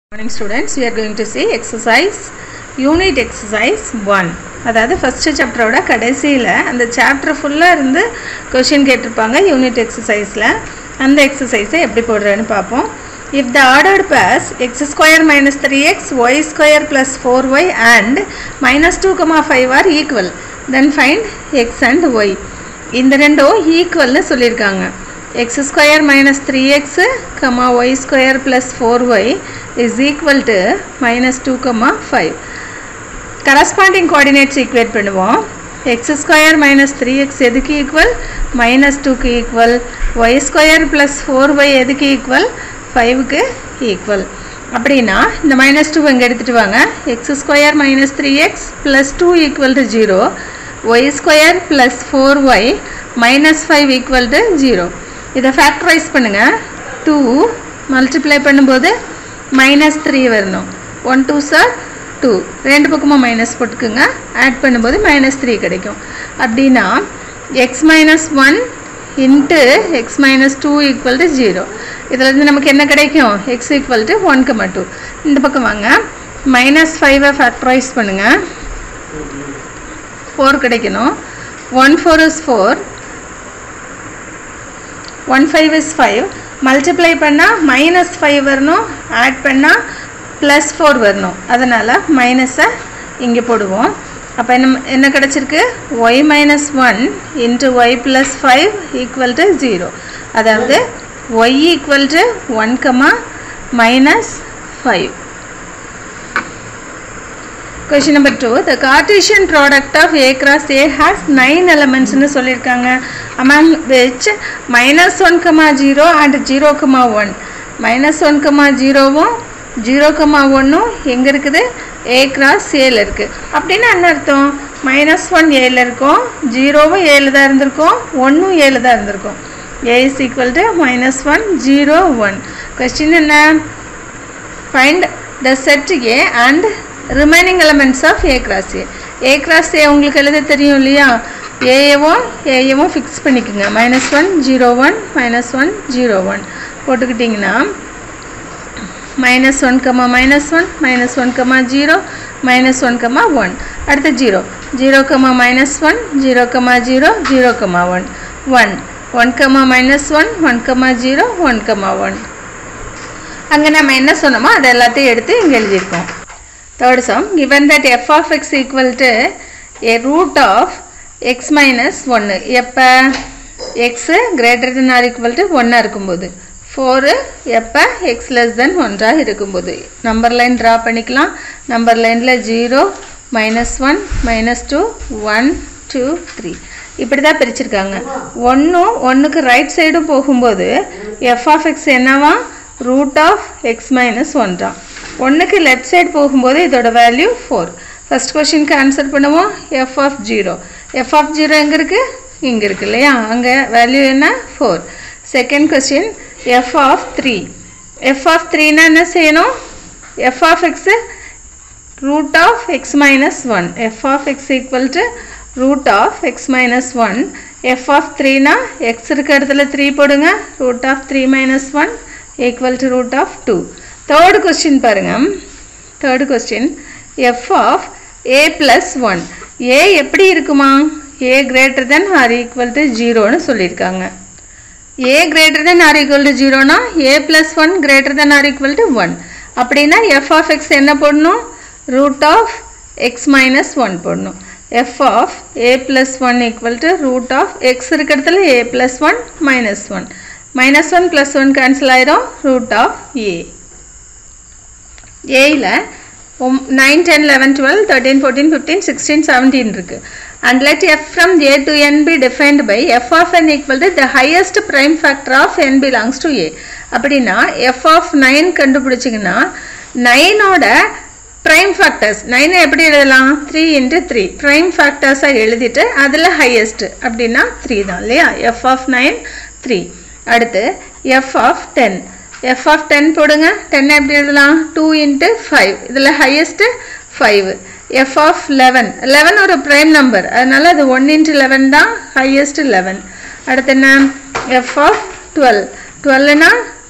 morning students we are going to see exercise unit exercise 1 அதாவது first சாப்டரோட கடைசியில் அந்த chapter ஃபுல்லாக இருந்து கொஷின் கேட்டிருப்பாங்க யூனிட் எக்ஸசைஸில் அந்த எக்ஸசைஸை எப்படி போடுறேன்னு பார்ப்போம் if the ordered pairs x square minus three x y square plus four y and minus two comma five are equal then find x and y இந்த ரெண்டும் ஈக்குவல்னு சொல்லியிருக்காங்க x square minus three x comma y square plus four y is equal to minus two comma five corresponding coordinates equate பண்ணுவோம் x square minus three x எதுக்கு equal minus டூக்கு equal y square plus four Y எதுக்கு equal ஃபைவுக்கு equal அப்படின்னா இந்த minus two இங்கே எடுத்துகிட்டு வாங்க x square minus three x plus two equal to zero y square plus four y minus five equal to zero இதை factorise பண்ணுங்கள் two multiply பண்ணும்போது மைனஸ் த்ரீ வரணும் ஒன் டூ சார் டூ ரெண்டு பக்கமும் minus போட்டுக்குங்க ஆட் பண்ணும்போது minus three கிடைக்கும் அப்படின்னா X minus one into X minus two equal to zero இதில் நமக்கு என்ன கிடைக்கும் x equal to one comma two இந்த பக்கம் வாங்க மைனஸ் ஃபைவை ஃபேக்டரைஸ் பண்ணுங்கள் ஃபோர் கிடைக்கணும் one four is four one five is five multiply பண்ணால் மைனஸ் ஃபைவ் வரணும் ஆட் பண்ணால் ப்ளஸ் ஃபோர் வரணும் அதனால் மைனஸை இங்கே போடுவோம் அப்போ என்ன என்ன கிடச்சிருக்கு y minus one into y plus five equal to zero அதாவது Y equal to one comma minus five question number two the Cartesian product of A cross A has nine எலமெண்ட்ஸ்னு சொல்லியிருக்காங்க among which minus one comma zero and zero comma one minus one comma ஜீரோவும் zero comma ஒன்றும் எங்கே இருக்குது A cross ஏல இருக்குது அப்படின்னா என்ன அர்த்தம் மைனஸ் ஒன் ஏல இருக்கும் ஜீரோவும் ஏழு தான் இருந்திருக்கும் ஒன்றும் ஏழு தான் இருந்திருக்கும் A is equal to minus one zero one question என்ன find the set A and remaining elements of A cross A A cross A உங்களுக்கு எழுத தெரியும் இல்லையா ஏஏவும் ஏஏவும் ஃபிக்ஸ் பண்ணிக்கோங்க minus one zero one minus one zero one போட்டுக்கிட்டிங்கன்னா minus one comma minus one minus one comma zero minus one comma one அடுத்து zero zero comma minus one zero comma zero zero comma one one one comma minus one one comma zero one comma one அங்கே நம்ம என்ன சொன்னோமோ அதை எல்லாத்தையும் எடுத்து இங்கே எழுதியிருக்கோம் third sum given that f of x equal to a root of x minus 1 எப்போ x greater than or equal to 1 இருக்கும்போது ஃபோரு எப்போ எக்ஸ் லெஸ் தென் ஒன்றாக இருக்கும்போது நம்பர் லைன் ட்ரா பண்ணிக்கலாம் நம்பர் லைனில் zero minus one minus two one two three இப்படி தான் பிரிச்சிருக்காங்க ஒன்றும் ஒன்றுக்கு ரைட் சைடும் போகும்போது எஃப் ஆஃப் எக்ஸ் என்னவா ரூட் ஆஃப் எக்ஸ் மைனஸ் ஒன்றாம் ஒன்றுக்கு லெஃப்ட் சைடு போகும்போது இதோட வேல்யூ ஃபோர் ஃபஸ்ட் கொஷினுக்கு ஆன்சர் பண்ணுவோம் F of zero F of zero எங்கே இருக்குது இங்கே இருக்குது இல்லையா அங்கே வேல்யூ என்ன four second question F of three F of த்ரீனா என்ன செய்யணும் F of X root of X minus one F of X equal to root of X minus one F of த்ரீனா எக்ஸ் இருக்க இடத்துல த்ரீ போடுங்க root of three minus one equal to root of two third question பாருங்கள் third question F of A plus one A எப்படி இருக்குமா A greater than or equal to ஜீரோன்னு சொல்லியிருக்காங்க A greater than or equal to ஜீரோனா A plus one greater than or equal to one அப்படின்னா F of X என்ன போடணும் root of X minus one போடணும் F of A plus one equal to root of X இருக்கிறதுல A plus one minus one minus one plus one cancel ஆயிரும் root of A ஏயில் nine ten eleven twelve thirteen fourteen fifteen sixteen seventeen இருக்குது and let F from A to N be defined by F of N equal to the highest prime factor of N belongs to A அப்படின்னா F of nine கண்டுபிடிச்சிங்கன்னா நைனோட prime factors நைனை எப்படி எழுதலாம் three into three prime ஃபேக்டர்ஸாக எழுதிட்டு அதில் highest அப்படின்னா த்ரீ தான் இல்லையா எஃப் ஆஃப் நைன் த்ரீ அடுத்து F of ten F of ten போடுங்க டென் எப்படி எழுதலாம் டூ இன்ட்டு ஃபைவ் இதில் highest five F of eleven eleven ஒரு ப்ரைம் நம்பர் அதனால் அது ஒன் இன்ட்டு லெவன் தான் ஹையஸ்ட்டு லெவன் அடுத்து என்ன F of twelve டுவெல்னா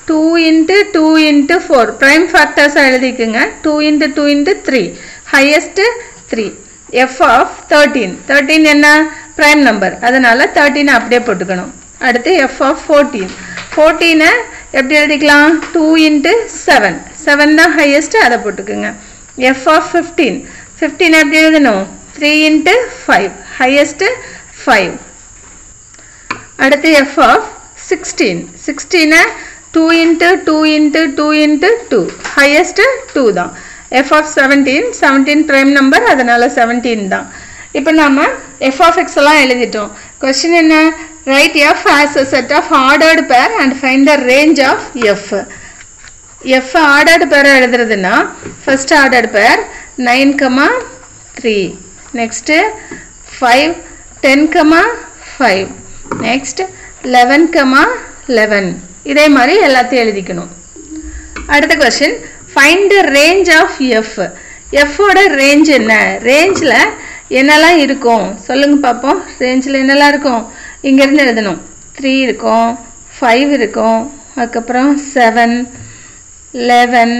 two into two into four prime ஃபேக்டர்ஸாக எழுதிக்குங்க two into two into three highest three F of thirteen thirteen என்ன prime number அதனால் தேர்ட்டீனை அப்படியே போட்டுக்கணும் அடுத்து எஃப் ஆஃப் ஃபோர்டீன் ஃபோர்டீனை எப்படி எழுதிக்கலாம் டூ இன்ட்டு செவன் செவன் தான் ஹையஸ்ட்டு அதை போட்டுக்குங்க எஃப் ஆஃப் ஃபிஃப்டீன் ஃபிஃப்டீன் எப்படி எழுதணும் three into five highest five அடுத்து எஃப் ஆஃப் சிக்ஸ்டீன் சிக்ஸ்டீனை two into two into two into two highest two தான் F of seventeen seventeen prime number அதனால் seventeen தான் இப்போ நாம் எஃப் ஆஃப் எக்ஸ் எல்லாம் எழுதிட்டோம் கொஸ்டின் என்ன write F as a set of ordered pair and find the range of F F ordered pair எழுதுறதுன்னா first ordered pair nine comma three next five ten comma five next eleven comma eleven இதே மாதிரி எல்லாத்தையும் எழுதிக்கணும் அடுத்த question find the range of F எஃப்போட range என்ன ரேஞ்சில் என்னெல்லாம் இருக்கும் சொல்லுங்க பார்ப்போம் ரேஞ்சில் என்னெல்லாம் இருக்கும் இங்கேருந்து எழுதணும் த்ரீ இருக்கும் ஃபைவ் இருக்கும் அதுக்கப்புறம் seven eleven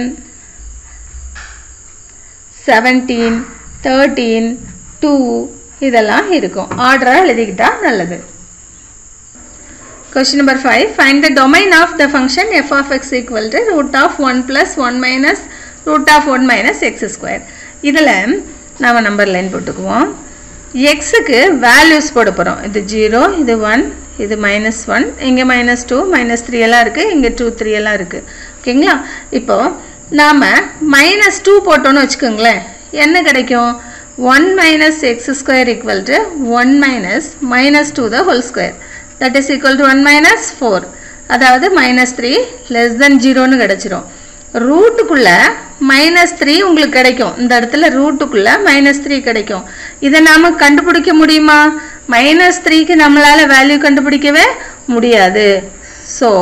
seventeen thirteen two இதெல்லாம் இருக்கும் ஆர்டராக எழுதிக்கிட்டா நல்லது Question number 5. Find the domain of the function f of x equal to root of 1 plus 1 minus root of 1 minus x square. இதில் நாம் நம்பர் லைன் போட்டுக்குவோம் எக்ஸுக்கு வேல்யூஸ் போட போகிறோம் இது ஜீரோ இது ஒன் இது மைனஸ் ஒன் இங்கே மைனஸ் டூ மைனஸ் த்ரீ எல்லாம் இருக்குது இங்கே டூ த்ரீ எல்லாம் இருக்குது ஓகேங்களா இப்போது நாம் மைனஸ் டூ போட்டோன்னு வச்சுக்கோங்களேன் என்ன கிடைக்கும் one minus X square equal to one minus minus two the whole square that is equal to one minus four அதாவது மைனஸ் த்ரீ லெஸ் தென் ஜீரோன்னு கிடச்சிரும் ரூட்டுக்குள்ளே மைனஸ் த்ரீ உங்களுக்கு கிடைக்கும் இந்த இடத்துல ரூட்டுக்குள்ளே மைனஸ் த்ரீ கிடைக்கும் இதை நாம் கண்டுபிடிக்க முடியுமா மைனஸ் த்ரீக்கு நம்மளால் வேல்யூ கண்டுபிடிக்கவே முடியாது ஸோ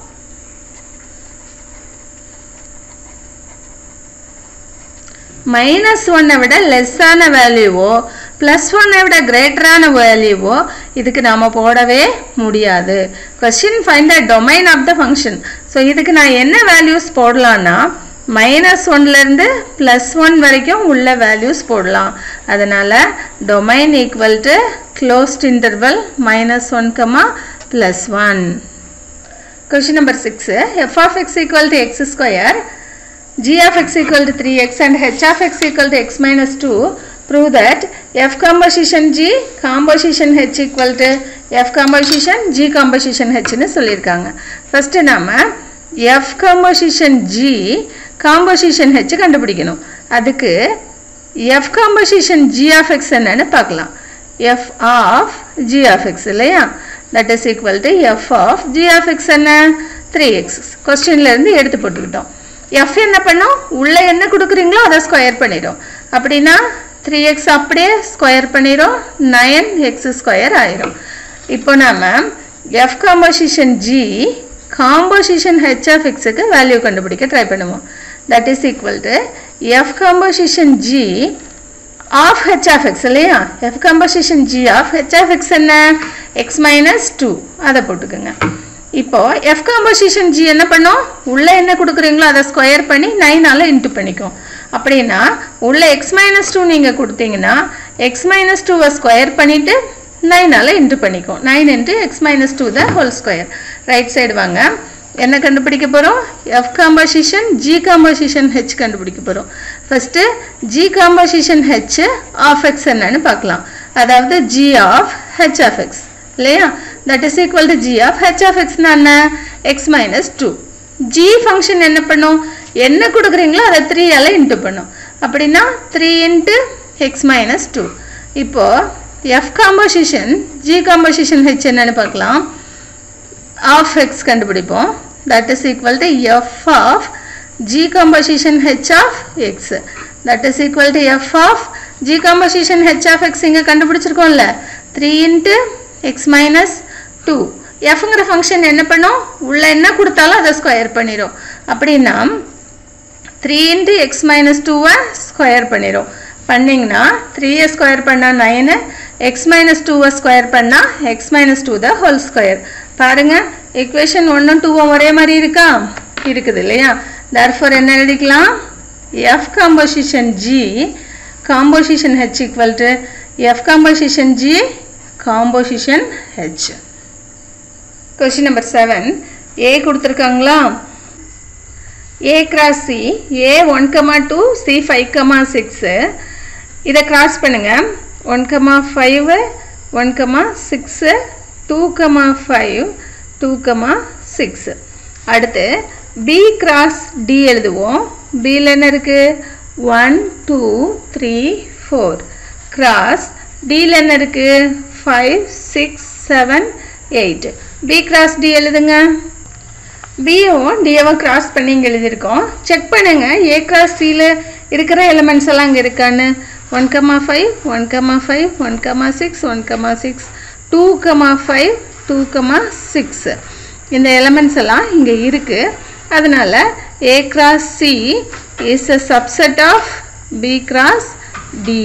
மைனஸ் ஒன்னை விட லெஸ்ஸான வேல்யூவோ ப்ளஸ் ஒன்னை விட கிரேட்டரான வேல்யூவோ இதுக்கு நாம் போடவே முடியாது question find the domain of the function so இதுக்கு நான் என்ன வேல்யூஸ் போடலான்னா மைனஸ் ஒன்லேருந்து ப்ளஸ் ஒன் வரைக்கும் உள்ள வேல்யூஸ் போடலாம் அதனால் domain equal to closed interval minus one comma plus one question number six F of X equal to X square g of x equal to 3x and h of x equal to x minus 2 prove that f composition g composition h equal to f composition g composition h னு சொல்லியிருக்காங்க first நாம் f composition g composition h கண்டுபிடிக்கணும் அதுக்கு f composition g of x என்னன்னு பார்க்கலாம் f of g of x இல்லையா that is equal to f of g of x என்ன 3x கொஸ்டின்லேருந்து எடுத்து போட்டுக்கிட்டோம் எஃப் என்ன பண்ணும் உள்ளே என்ன கொடுக்குறீங்களோ அதை ஸ்கொயர் பண்ணிடும் அப்படின்னா த்ரீ எக்ஸ் அப்படியே ஸ்கொயர் பண்ணிடும் நயன் எக்ஸ் ஸ்கொயர் ஆயிரும் இப்போ நாம் F composition G composition H of எக்ஸுக்கு வேல்யூ கண்டுபிடிக்க ட்ரை பண்ணுவோம் that is equal to F composition G of H of X இல்லையா F composition G of H of X என்ன எக்ஸ் மைனஸ் டூ அதை போட்டுக்கோங்க இப்போ எஃப் காம்போசிஷன் ஜி என்ன பண்ணும் உள்ளே என்ன கொடுக்குறீங்களோ அதை ஸ்கொயர் பண்ணி நைனால் இன்ட்டு பண்ணிக்கும் அப்படின்னா உள்ள எக்ஸ் மைனஸ் டூ நீங்கள் கொடுத்தீங்கன்னா எக்ஸ் மைனஸ் டூவை ஸ்கொயர் பண்ணிவிட்டு நைனால் இன்ட்டு பண்ணிக்கும் nine into X minus two the whole square right side வாங்க என்ன கண்டுபிடிக்க போகிறோம் F composition G composition H கண்டுபிடிக்க போகிறோம் first G composition H of X என்னன்னு பார்க்கலாம் அதாவது G of H of X இல்லையா that is equal to G of H of எக்ஸ்னா என்ன X minus two G function என்ன பண்ணும் என்ன கொடுக்குறீங்களோ அதை த்ரீயால் இன்ட்டு பண்ணும் அப்படின்னா three into X minus two இப்போது F composition G composition H என்னன்னு பார்க்கலாம் ஆஃப் எக்ஸ் கண்டுபிடிப்போம் that is equal to F of G composition H of X that is equal to F of G composition H of X இங்கே கண்டுபிடிச்சிருக்கோம்ல three into X minus two எஃப்ங்கிற function என்ன பண்ணும் உள்ள என்ன கொடுத்தாலும் அதை ஸ்கொயர் பண்ணிடும் அப்படின்னா த்ரீ இன்ட்டு எக்ஸ் மைனஸ் டூவை ஸ்கொயர் பண்ணிடும் பண்ணிங்கன்னா த்ரீயை ஸ்கொயர் பண்ணால் நைனு எக்ஸ் மைனஸ் டூவை ஸ்கொயர் பண்ணால் X minus two the whole square பாருங்கள் equation ஒன்றும் டூவும் ஒரே மாதிரி இருக்கா இருக்குது இல்லையா therefore என்ன எழுதிக்கலாம் f composition g composition h equal to f composition g composition h question number 7 a கொடுத்துருக்காங்களா a cross c a 1 comma 2 c 5 comma 6 இதை கிராஸ் பண்ணுங்க 1 comma 5 1 comma 6 2 comma 5 2 comma 6 அடுத்து b cross d எழுதுவோம் bல என்ன இருக்கு 1 2 3 4 cross dல என்ன இருக்கு 5 6 7 8 b cross d எழுதுங்க பியும் டிஏவும் கிராஸ் பண்ணி இங்கே எழுதியிருக்கோம் செக் பண்ணுங்க ஏ கிராஸ் சியில் இருக்கிற எலிமெண்ட்ஸ் எல்லாம் இங்கே இருக்கான்னு one comma five one comma five one comma six one comma six two comma five two comma six இந்த எலிமெண்ட்ஸ் எல்லாம் இங்கே இருக்குது அதனால A cross C is a subset of B cross D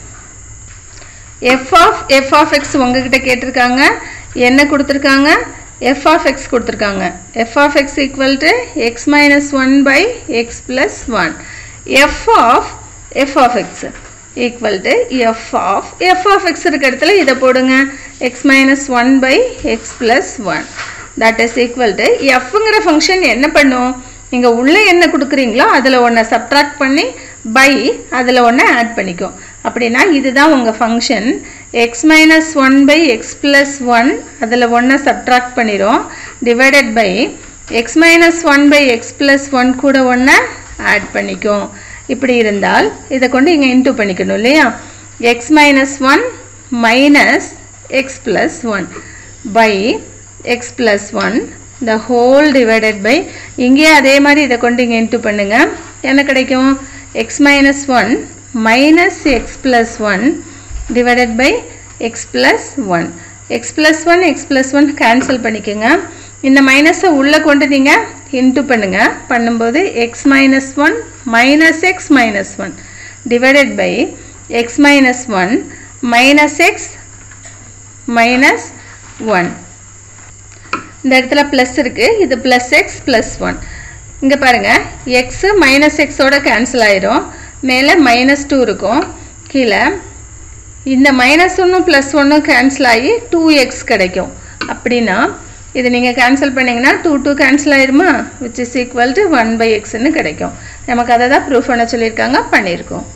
F of F of X உங்ககிட்ட கேட்டிருக்காங்க என்ன கொடுத்துருக்காங்க F of X கொடுத்துருக்காங்க F of X equal to X minus one by X plus one F of F of X equal to F of F of X இருக்க இடத்துல இதை போடுங்க X minus one by X plus one that is equal to எஃப்ங்கிற function என்ன பண்ணும் நீங்கள் உள்ளே என்ன கொடுக்குறீங்களோ அதில் ஒன்றை சப்ட்ராக்ட் பண்ணி பை அதில் ஒன்றை ஆட் பண்ணிக்கும் அப்படின்னா இதுதான் உங்கள் function X minus one by X plus one அதில் ஒன்றை சப்ட்ராக்ட் பண்ணிடும் divided by X minus one by X plus one கூட ஒன்றை ஆட் பண்ணிக்கும் இப்படி இருந்தால் இதை கொண்டு இங்கே இன்டூ பண்ணிக்கணும் இல்லையா X minus one minus X plus one by X plus one the whole divided by இங்கேயே அதே மாதிரி இதை கொண்டு இங்கே இன்டூ பண்ணுங்க என்ன கிடைக்கும் X minus one minus X plus one divided by X plus one X plus one X plus one cancel பண்ணிக்கோங்க இந்த மைனஸை உள்ளே கொண்டு நீங்கள் இன்ட்டு பண்ணுங்க பண்ணும்போது X minus one minus X minus one divided by X minus one minus X minus one இந்த இடத்துல ப்ளஸ் இருக்குது இது ப்ளஸ் எக்ஸ் ப்ளஸ் ஒன் இங்கே பாருங்கள் எக்ஸு மைனஸ் எக்ஸோட கேன்சல் ஆயிரும் மேலே மைனஸ் டூ இருக்கும் கீழே இந்த மைனஸ் ஒன்றும் ப்ளஸ் ஒன்றும் கேன்சல் ஆகி டூ எக்ஸ் கிடைக்கும் அப்படின்னா இது நீங்கள் கேன்சல் பண்ணிங்கன்னா டூ டூ கேன்சல் ஆயிருமா which is equal to one by எக்ஸ்ன்னு கிடைக்கும் நமக்கு அதை தான் ப்ரூஃப் பண்ண சொல்லியிருக்காங்க பண்ணியிருக்கோம்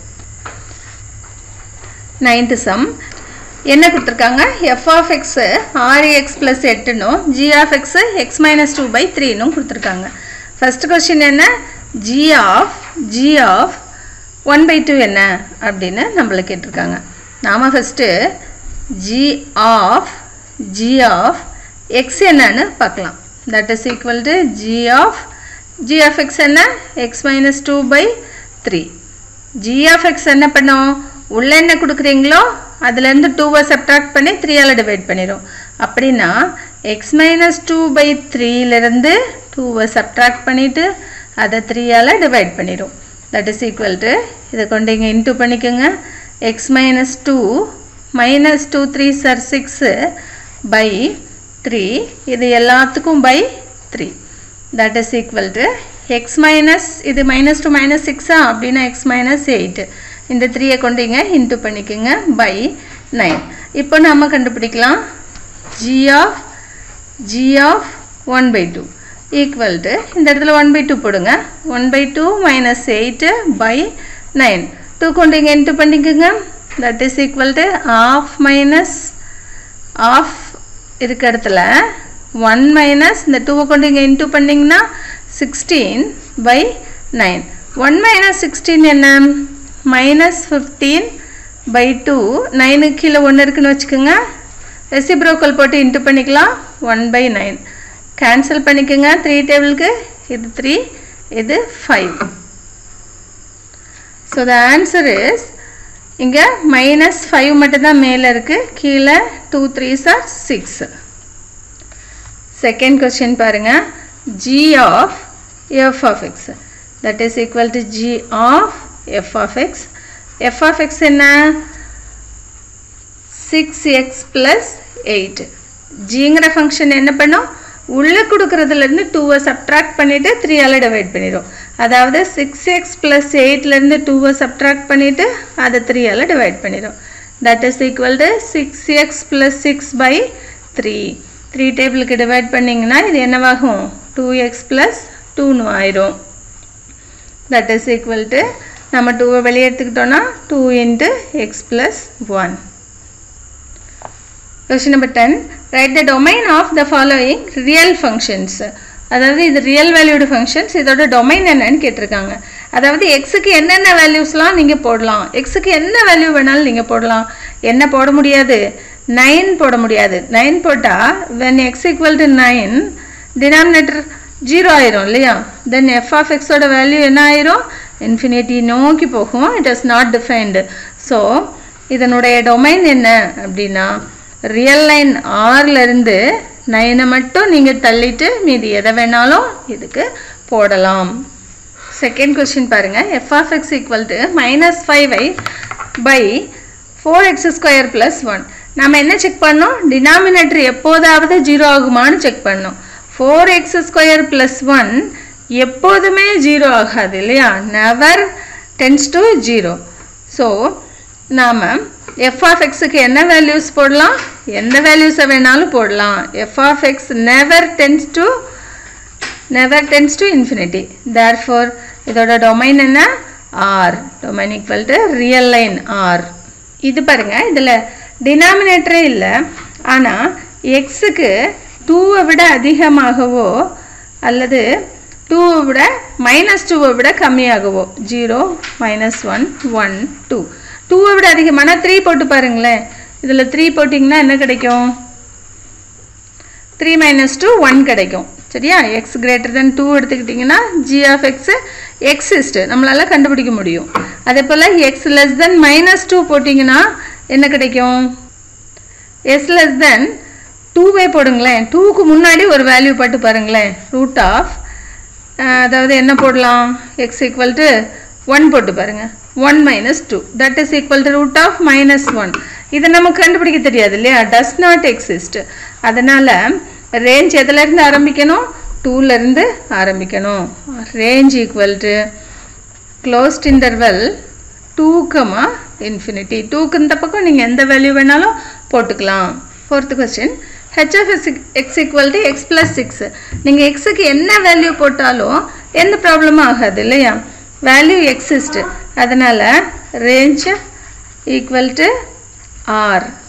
நைன்த்து சம் என்ன கொடுத்துருக்காங்க எஃப் ஆஃப் எக்ஸு ஆறு எக்ஸ் ப்ளஸ் எட்டுனும் G of X X minus two by த்ரீனும் கொடுத்துருக்காங்க ஃபஸ்ட் கொஸ்டின் என்ன G of G of one by two என்ன அப்படின்னு நம்மளை கேட்டிருக்காங்க நாம் first G of G of X என்னன்னு பார்க்கலாம் that is equal to G of G of X என்ன X minus two by three G of X என்ன பண்ணும் உள்ள என்ன கொடுக்குறீங்களோ அதுலேருந்து டூவை சப்ட்ராக்ட் பண்ணி த்ரீயால் டிவைட் பண்ணிடும் அப்படின்னா எக்ஸ் மைனஸ் டூ பை த்ரீலேருந்து டூவை சப்ட்ராக்ட் பண்ணிவிட்டு அதை த்ரீயால் டிவைட் பண்ணிடும் தட் இஸ் ஈக்குவல் டு இதை கொண்டு இங்கே இன்ட்டு பண்ணிக்கோங்க X minus two minus two three sir six by three இது எல்லாத்துக்கும் by three that is equal to X minus இது மைனஸ் டூ மைனஸ் சிக்ஸா அப்படின்னா எக்ஸ் மைனஸ் எயிட்டு இந்த த்ரீயை கொண்டு இங்கே இன்ட்டு பண்ணிக்கோங்க பை நைன் இப்போ நம்ம கண்டுபிடிக்கலாம் G of G of one by two equal to இந்த இடத்துல ஒன் பை டூ போடுங்க one by two minus eight by nine two கொண்டு இங்கே இன்ட்டு பண்ணிக்கோங்க that is equal to of minus of இருக்க இடத்துல ஒன் மைனஸ் இந்த டூவை கொண்டு இங்கே இன்ட்டு பண்ணிங்கன்னா sixteen by nine one minus sixteen என்ன மைனஸ் ஃபிஃப்டீன் பை டூ நைனுக்கு கீழே ஒன்று இருக்குன்னு வச்சுக்கோங்க ரெசிப்ரோக்கல் போட்டு இன்ட்டு பண்ணிக்கலாம் ஒன் பை நைன் கேன்சல் பண்ணிக்கோங்க த்ரீ டேபிளுக்கு இது த்ரீ இது five so the answer is இங்கே மைனஸ் ஃபைவ் மட்டும்தான் மேலே இருக்குது கீழே two threes are six second question பாருங்கள் g of F of X that is equal to G of F of x f of X என்ன six x plus eight ஜிங்கிற function என்ன பண்ணும் உள்ளே கொடுக்குறதுலேருந்து டூவை சப்ட்ராக்ட் பண்ணிவிட்டு த்ரீயால் டிவைட் பண்ணிடும் அதாவது சிக்ஸ் எக்ஸ் ப்ளஸ் எயிட்லேருந்து டூவை சப்ட்ராக்ட் பண்ணிவிட்டு அதை த்ரீயால் டிவைட் பண்ணிடும் that is equal to six x plus six by three three டேபிளுக்கு டிவைட் பண்ணிங்கன்னா இது என்னவாகும் டூ எக்ஸ் ப்ளஸ் டூன்னு ஆயிரும் தட் இஸ் ஈக்குவல் டு நம்ம டூவை வெளியே எடுத்துக்கிட்டோன்னா two into x plus one question number ten right the domain of the following real functions அதாவது இது ரியல் வேல்யூடு ஃபங்க்ஷன்ஸ் இதோட டொமைன் என்னன்னு கேட்டிருக்காங்க அதாவது எக்ஸுக்கு என்னென்ன வேல்யூஸ்லாம் நீங்கள் போடலாம் எக்ஸுக்கு என்ன வேல்யூ வேணாலும் நீங்கள் போடலாம் என்ன போட முடியாது நைன் போட முடியாது நைன் போட்டால் when x equal to nine denominator zero ஆயிரும் இல்லையா தென் எஃப் ஆஃப் எக்ஸோட வேல்யூ என்ன ஆயிரும் இன்ஃபினிட்டி நோக்கி போகும் it is not defined so இதனுடைய டொமைன் என்ன அப்படின்னா ரியல் லைன் ஆர்லேருந்து நைனை மட்டும் நீங்கள் தள்ளிட்டு மீதி எதை வேணாலும் இதுக்கு போடலாம் செகண்ட் கொஸ்டின் பாருங்கள் f of X equal to minus five i by four x square plus one நம்ம என்ன செக் பண்ணோம் டினாமினேட்டர் எப்போதாவது ஜீரோ ஆகுமான்னு செக் பண்ணோம் four x square plus one எப்போதுமே ஜீரோ ஆகாது இல்லையா never tends to zero so நாம் எஃப் ஆஃப் எக்ஸுக்கு என்ன வேல்யூஸ் போடலாம் எந்த வேல்யூஸை வேணாலும் போடலாம் f of x never tends to never tends to infinity therefore இதோட டொமைன் என்ன R domain equal to real line R இது பாருங்கள் இதில் டினாமினேட்டரே இல்லை ஆனால் எக்ஸுக்கு டூவை விட அதிகமாகவோ அல்லது டூவை விட மைனஸ் டூவை விட கம்மியாகவோ zero minus one one two டூவை விட அதிகமான த்ரீ போட்டு பாருங்களேன் இதில் த்ரீ போட்டிங்கன்னா என்ன கிடைக்கும் த்ரீ மைனஸ் டூ ஒன் கிடைக்கும் சரியா எக்ஸ் கிரேட்டர் தென் டூ எடுத்துக்கிட்டிங்கன்னா ஜி ஆஃப் எக்ஸ் எக்ஸிஸ்ட் நம்மளால் கண்டுபிடிக்க முடியும் அதே போல் x less than minus two போட்டிங்கன்னா என்ன கிடைக்கும் எஸ் லெஸ் தென் டூவே போடுங்களேன் டூக்கு முன்னாடி ஒரு வேல்யூ போட்டு பாருங்களேன் ரூட் ஆஃப் அதாவது என்ன போடலாம் எக்ஸ் ஈக்குவல் டு ஒன் போட்டு பாருங்கள் one minus two that is equal to root of minus one இதை நமக்கு கண்டுபிடிக்க தெரியாது இல்லையா டஸ் நாட் எக்ஸிஸ்ட் அதனால் ரேஞ்ச் எதுலேருந்து ஆரம்பிக்கணும் டூலேருந்து ஆரம்பிக்கணும் range equal to closed interval two comma infinity டூக்கு இந்த பக்கம் நீங்கள் எந்த வேல்யூ வேணாலும் போட்டுக்கலாம் fourth question hf x x equal to x plus six நீங்கள் எக்ஸுக்கு என்ன வேல்யூ போட்டாலும் எந்த ப்ராப்ளமும் ஆகாது இல்லையா வேல்யூ எக்ஸிஸ்ட் அதனால் ரேஞ்ச் ஈக்குவல் டு ஆர்